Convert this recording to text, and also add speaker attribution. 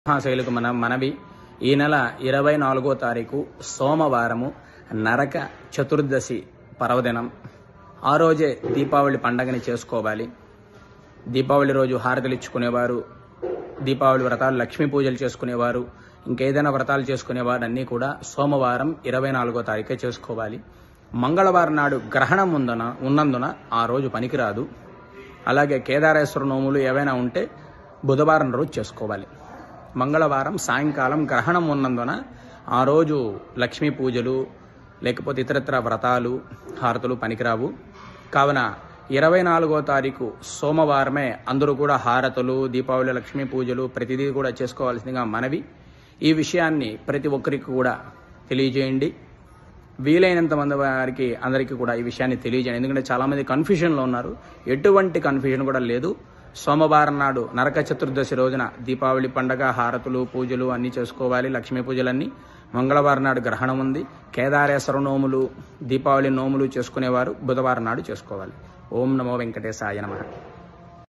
Speaker 1: మహాశైలకు మన మనవి ఈ నెల ఇరవై నాలుగో తారీఖు సోమవారము నరక చతుర్దశి పర్వదినం ఆ రోజే దీపావళి పండగని చేసుకోవాలి దీపావళి రోజు హారతలు ఇచ్చుకునేవారు దీపావళి వ్రతాలు లక్ష్మీ పూజలు చేసుకునేవారు ఇంకేదైనా వ్రతాలు చేసుకునేవారు అన్నీ కూడా సోమవారం ఇరవై నాలుగో తారీఖే చేసుకోవాలి మంగళవారం నాడు గ్రహణం ఉందన ఉన్నందున ఆ రోజు పనికిరాదు అలాగే కేదారేశ్వర నోములు ఏవైనా ఉంటే బుధవారం రోజు చేసుకోవాలి మంగళవారం సాయంకాలం గ్రహణం ఉన్నందున ఆ రోజు లక్ష్మీ పూజలు లేకపోతే ఇతరత్ర వ్రతాలు హారతులు పనికిరావు కావున ఇరవై నాలుగో తారీఖు సోమవారమే అందరూ కూడా హారతులు దీపావళి లక్ష్మీ పూజలు ప్రతిదీ కూడా చేసుకోవాల్సిందిగా మనవి ఈ విషయాన్ని ప్రతి ఒక్కరికి కూడా తెలియజేయండి వీలైనంత మంది వారికి అందరికీ కూడా ఈ విషయాన్ని తెలియజేయండి ఎందుకంటే చాలామంది కన్ఫ్యూజన్లో ఉన్నారు ఎటువంటి కన్ఫ్యూజన్ కూడా లేదు సోమవారం నాడు నరక చతుర్దశి రోజున దీపావళి పండగ హారతులు పూజలు అన్నీ చేసుకోవాలి లక్ష్మీ పూజలన్నీ మంగళవారం నాడు గ్రహణం ఉంది కేదారేశ్వర నోములు దీపావళి నోములు చేసుకునేవారు బుధవారం నాడు చేసుకోవాలి ఓం నమో వెంకటేశాయ నమః